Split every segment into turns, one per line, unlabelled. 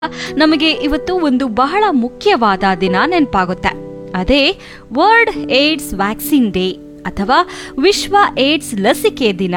ನಮಗೆ ಇವತ್ತು ಒಂದು ಬಹಳ ಮುಖ್ಯವಾದ ದಿನ ನೆನಪಾಗುತ್ತೆ ಅದೇ ವರ್ಲ್ಡ್ ಏಡ್ಸ್ ವ್ಯಾಕ್ಸಿನ್ ಡೇ ಅಥವಾ ವಿಶ್ವ ಏಡ್ಸ್ ಲಸಿಕೆ ದಿನ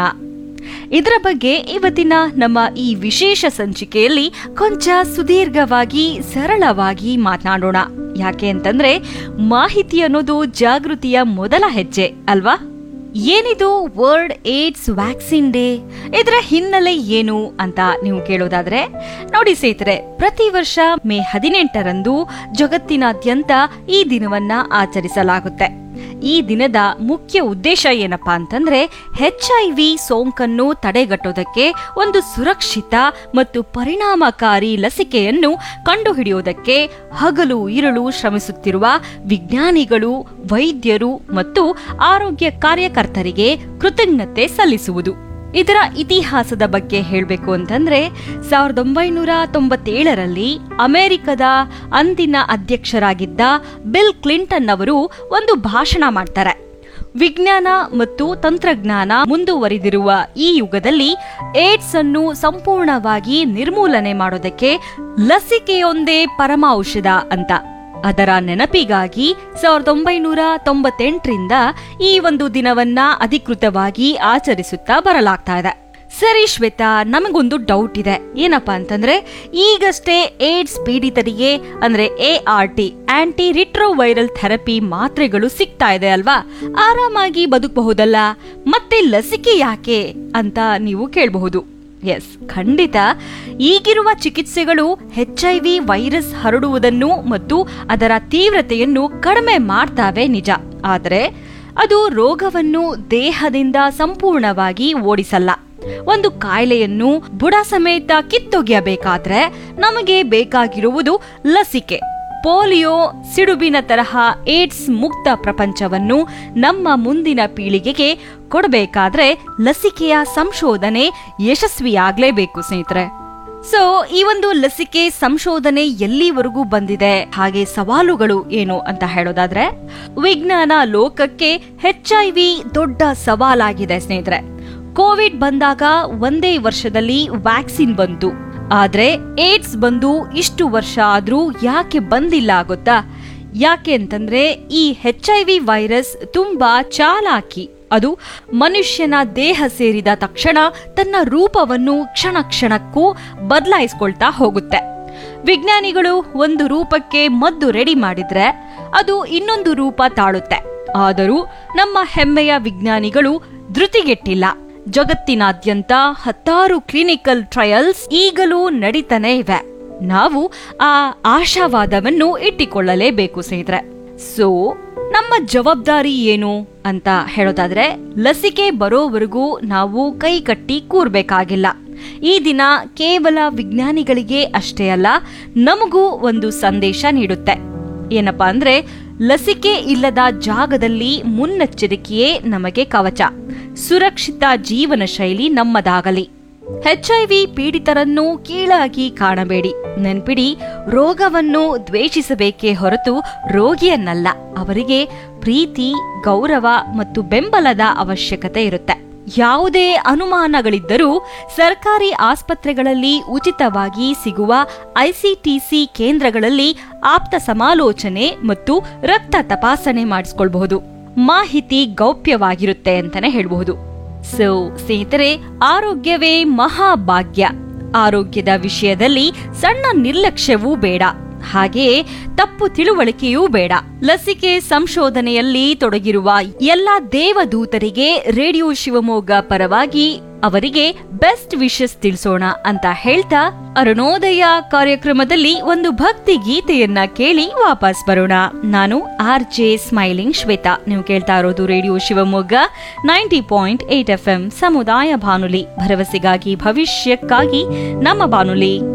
ಇದರ ಬಗ್ಗೆ ಇವತ್ತಿನ ನಮ್ಮ ಈ ವಿಶೇಷ ಸಂಚಿಕೆಯಲ್ಲಿ ಕೊಂಚ ಸುದೀರ್ಘವಾಗಿ ಸರಳವಾಗಿ ಮಾತನಾಡೋಣ ಯಾಕೆ ಅಂತಂದ್ರೆ ಮಾಹಿತಿ ಅನ್ನೋದು ಜಾಗೃತಿಯ ಮೊದಲ ಹೆಜ್ಜೆ ಅಲ್ವಾ ಏನಿದು ವರ್ಲ್ಡ್ ಏಡ್ಸ್ ವ್ಯಾಕ್ಸಿನ್ ಡೇ ಇದರ ಹಿನ್ನೆಲೆ ಏನು ಅಂತ ನೀವು ಕೇಳೋದಾದ್ರೆ ನೋಡಿ ಸ್ನೇಹಿತರೆ ಪ್ರತಿ ವರ್ಷ ಮೇ ಹದಿನೆಂಟರಂದು ಜಗತ್ತಿನಾದ್ಯಂತ ಈ ದಿನವನ್ನ ಆಚರಿಸಲಾಗುತ್ತೆ ಈ ದಿನದ ಮುಖ್ಯ ಉದ್ದೇಶ ಏನಪ್ಪಾ ಅಂತಂದ್ರೆ ಹೆಚ್ ಐ ವಿ ಸೋಂಕನ್ನು ತಡೆಗಟ್ಟೋದಕ್ಕೆ ಒಂದು ಸುರಕ್ಷಿತ ಮತ್ತು ಪರಿಣಾಮಕಾರಿ ಲಸಿಕೆಯನ್ನು ಕಂಡುಹಿಡಿಯೋದಕ್ಕೆ ಹಗಲು ಇರಳು ಶ್ರಮಿಸುತ್ತಿರುವ ವಿಜ್ಞಾನಿಗಳು ವೈದ್ಯರು ಮತ್ತು ಆರೋಗ್ಯ ಕಾರ್ಯಕರ್ತರಿಗೆ ಕೃತಜ್ಞತೆ ಸಲ್ಲಿಸುವುದು ಇದರ ಇತಿಹಾಸದ ಬಗ್ಗೆ ಹೇಳಬೇಕು ಅಂತಂದ್ರೆ ಸಾವಿರದ ಒಂಬೈನೂರ ತೊಂಬತ್ತೇಳರಲ್ಲಿ ಅಮೆರಿಕದ ಅಂದಿನ ಅಧ್ಯಕ್ಷರಾಗಿದ್ದ ಬಿಲ್ ಕ್ಲಿಂಟನ್ ಅವರು ಒಂದು ಭಾಷಣ ಮಾಡ್ತಾರೆ ವಿಜ್ಞಾನ ಮತ್ತು ತಂತ್ರಜ್ಞಾನ ಮುಂದುವರಿದಿರುವ ಈ ಯುಗದಲ್ಲಿ ಏಡ್ಸ್ ಅನ್ನು ಸಂಪೂರ್ಣವಾಗಿ ನಿರ್ಮೂಲನೆ ಮಾಡೋದಕ್ಕೆ ಲಸಿಕೆಯೊಂದೇ ಪರಮ ಔಷಧ ಅಂತ ಅದರ ನೆನಪಿಗಾಗಿ ಸಾವಿರದ ಒಂಬೈನೂರ ತೊಂಬತ್ತೆಂಟರಿಂದ ಈ ಒಂದು ದಿನವನ್ನ ಅಧಿಕೃತವಾಗಿ ಆಚರಿಸುತ್ತಾ ಬರಲಾಗ್ತಾ ಇದೆ ಸರಿ ಶ್ವೇತಾ ನಮಗೊಂದು ಡೌಟ್ ಇದೆ ಏನಪ್ಪಾ ಅಂತಂದ್ರೆ ಈಗಷ್ಟೇ ಏಡ್ಸ್ ಪೀಡಿತರಿಗೆ ಅಂದ್ರೆ A R T anti retroviral therapy ಮಾತ್ರೆಗಳು ಸಿಗ್ತಾ ಇದೆ ಅಲ್ವಾ ಆರಾಮಾಗಿ ಬದುಕಬಹುದಲ್ಲ ಮತ್ತೆ ಲಸಿಕೆ ಯಾಕೆ ಅಂತ ನೀವು ಕೇಳಬಹುದು ಎಸ್ ಖಂಡಿತ ಈಗಿರುವ ಚಿಕಿತ್ಸೆಗಳು ಹೆಚ್ ಐ ವಿ ವೈರಸ್ ಹರಡುವುದನ್ನು ಮತ್ತು ಅದರ ತೀವ್ರತೆಯನ್ನು ಕಡಿಮೆ ಮಾಡ್ತಾವೆ ನಿಜ ಆದರೆ ಅದು ರೋಗವನ್ನು ದೇಹದಿಂದ ಸಂಪೂರ್ಣವಾಗಿ ಓಡಿಸಲ್ಲ ಒಂದು ಕಾಯಿಲೆಯನ್ನು ಬುಡ ಸಮೇತ ಕಿತ್ತೊಗೆಯಬೇಕಾದ್ರೆ ನಮಗೆ ಬೇಕಾಗಿರುವುದು ಲಸಿಕೆ ಪೋಲಿಯೋ ಸಿಡುಬಿನ ತರಹ ಏಡ್ಸ್ ಮುಕ್ತ ಪ್ರಪಂಚವನ್ನು ನಮ್ಮ ಮುಂದಿನ ಪೀಳಿಗೆಗೆ ಕೊಡಬೇಕಾದ್ರೆ ಲಸಿಕೆಯ ಸಂಶೋಧನೆ ಯಶಸ್ವಿಯಾಗಲೇಬೇಕು ಸ್ನೇಹಿತರೆ ಸೊ ಈ ಒಂದು ಲಸಿಕೆ ಸಂಶೋಧನೆ ಎಲ್ಲಿವರೆಗೂ ಬಂದಿದೆ ಹಾಗೆ ಸವಾಲುಗಳು ಏನು ಅಂತ ಹೇಳೋದಾದ್ರೆ ವಿಜ್ಞಾನ ಲೋಕಕ್ಕೆ ಹೆಚ್ ಐ ವಿ ದೊಡ್ಡ ಸವಾಲಾಗಿದೆ ಸ್ನೇಹಿತರೆ ಕೋವಿಡ್ ಬಂದಾಗ ಒಂದೇ ವರ್ಷದಲ್ಲಿ ವ್ಯಾಕ್ಸಿನ್ ಬಂತು ಆದ್ರೆ ಏಡ್ಸ್ ಬಂದು ಇಷ್ಟು ವರ್ಷ ಆದ್ರೂ ಯಾಕೆ ಬಂದಿಲ್ಲ ಗೊತ್ತಾ ಯಾಕೆ ಅಂತಂದ್ರೆ ಈ ಹೆಚ್ ಐ ವಿ ವೈರಸ್ ತುಂಬಾ ಚಾಲಾಕಿ ಅದು ಮನುಷ್ಯನ ದೇಹ ಸೇರಿದ ತಕ್ಷಣ ತನ್ನ ರೂಪವನ್ನು ಕ್ಷಣ ಕ್ಷಣಕ್ಕೂ ಬದಲಾಯಿಸ್ಕೊಳ್ತಾ ಹೋಗುತ್ತೆ ವಿಜ್ಞಾನಿಗಳು ಒಂದು ರೂಪಕ್ಕೆ ಮದ್ದು ರೆಡಿ ಮಾಡಿದ್ರೆ ಅದು ಇನ್ನೊಂದು ರೂಪ ತಾಳುತ್ತೆ ಆದರೂ ನಮ್ಮ ಹೆಮ್ಮೆಯ ವಿಜ್ಞಾನಿಗಳು ಧೃತಿಗೆಟ್ಟಿಲ್ಲ ಜಗತ್ತಿನಾದ್ಯಂತ ಹತ್ತಾರು ಕ್ಲಿನಿಕಲ್ ಟ್ರಯಲ್ಸ್ ಈಗಲೂ ನಡೀತಾನೆ ಇವೆ ನಾವು ಆ ಆಶಾವಾದವನ್ನು ಇಟ್ಟಿಕೊಳ್ಳಲೇಬೇಕು ಸ್ನೇಹಿತರೆ ಸೊ ನಮ್ಮ ಜವಾಬ್ದಾರಿ ಏನು ಅಂತ ಹೇಳೋದಾದ್ರೆ ಲಸಿಕೆ ಬರೋವರೆಗೂ ನಾವು ಕೈ ಕಟ್ಟಿ ಕೂರ್ಬೇಕಾಗಿಲ್ಲ ಈ ದಿನ ಕೇವಲ ವಿಜ್ಞಾನಿಗಳಿಗೆ ಅಷ್ಟೇ ಅಲ್ಲ ನಮಗೂ ಒಂದು ಸಂದೇಶ ನೀಡುತ್ತೆ ಏನಪ್ಪಾ ಅಂದ್ರೆ ಲಸಿಕೆ ಇಲ್ಲದ ಜಾಗದಲ್ಲಿ ಮುನ್ನೆಚ್ಚರಿಕೆಯೇ ನಮಗೆ ಕವಚ ಸುರಕ್ಷಿತ ಜೀವನ ಶೈಲಿ ನಮ್ಮದಾಗಲಿ ಹೆಚ್ ಐ ವಿ ಪೀಡಿತರನ್ನು ಕೀಳಾಗಿ ಕಾಣಬೇಡಿ ನೆನ್ಪಿಡಿ ರೋಗವನ್ನು ದ್ವೇಷಿಸಬೇಕೇ ಹೊರತು ರೋಗಿಯನ್ನಲ್ಲ ಅವರಿಗೆ ಪ್ರೀತಿ ಗೌರವ ಮತ್ತು ಬೆಂಬಲದ ಅವಶ್ಯಕತೆ ಇರುತ್ತೆ ಯಾವುದೇ ಅನುಮಾನಗಳಿದ್ದರೂ ಸರ್ಕಾರಿ ಆಸ್ಪತ್ರೆಗಳಲ್ಲಿ ಉಚಿತವಾಗಿ ಸಿಗುವ ಐಸಿಟಿಸಿ ಕೇಂದ್ರಗಳಲ್ಲಿ ಆಪ್ತ ಸಮಾಲೋಚನೆ ಮತ್ತು ರಕ್ತ ತಪಾಸಣೆ ಮಾಡಿಸ್ಕೊಳ್ಬಹುದು ಮಾಹಿತಿ ಗೌಪ್ಯವಾಗಿರುತ್ತೆ ಅಂತಾನೆ ಹೇಳಬಹುದು ಸೊ ಸ್ನೇಹಿತರೆ ಆರೋಗ್ಯವೇ ಮಹಾಭಾಗ್ಯ ಆರೋಗ್ಯದ ವಿಷಯದಲ್ಲಿ ಸಣ್ಣ ನಿರ್ಲಕ್ಷ್ಯವೂ ಬೇಡ ಹಾಗೆಯೇ ತಪ್ಪು ತಿಳುವಳಿಕೆಯೂ ಬೇಡ ಲಸಿಕೆ ಸಂಶೋಧನೆಯಲ್ಲಿ ತೊಡಗಿರುವ ಎಲ್ಲ ದೇವದೂತರಿಗೆ ರೇಡಿಯೋ ಶಿವಮೊಗ್ಗ ಪರವಾಗಿ ಅವರಿಗೆ ಬೆಸ್ಟ್ ವಿಶಸ್ ತಿಳಿಸೋಣ ಅಂತ ಹೇಳ್ತಾ ಅರುಣೋದಯ ಕಾರ್ಯಕ್ರಮದಲ್ಲಿ ಒಂದು ಭಕ್ತಿ ಗೀತೆಯನ್ನ ಕೇಳಿ ವಾಪಸ್ ಬರೋಣ ನಾನು ಆರ್ ಜೆ ಸ್ಮೈಲಿಂಗ್ ಶ್ವೇತಾ ನೀವು ಕೇಳ್ತಾ ಇರೋದು radio Shivamogga ninety point eight F M ಸಮುದಾಯ ಬಾನುಲಿ ಭರವಸೆಗಾಗಿ ಭವಿಷ್ಯಕ್ಕಾಗಿ ನಮ್ಮ ಬಾನುಲಿ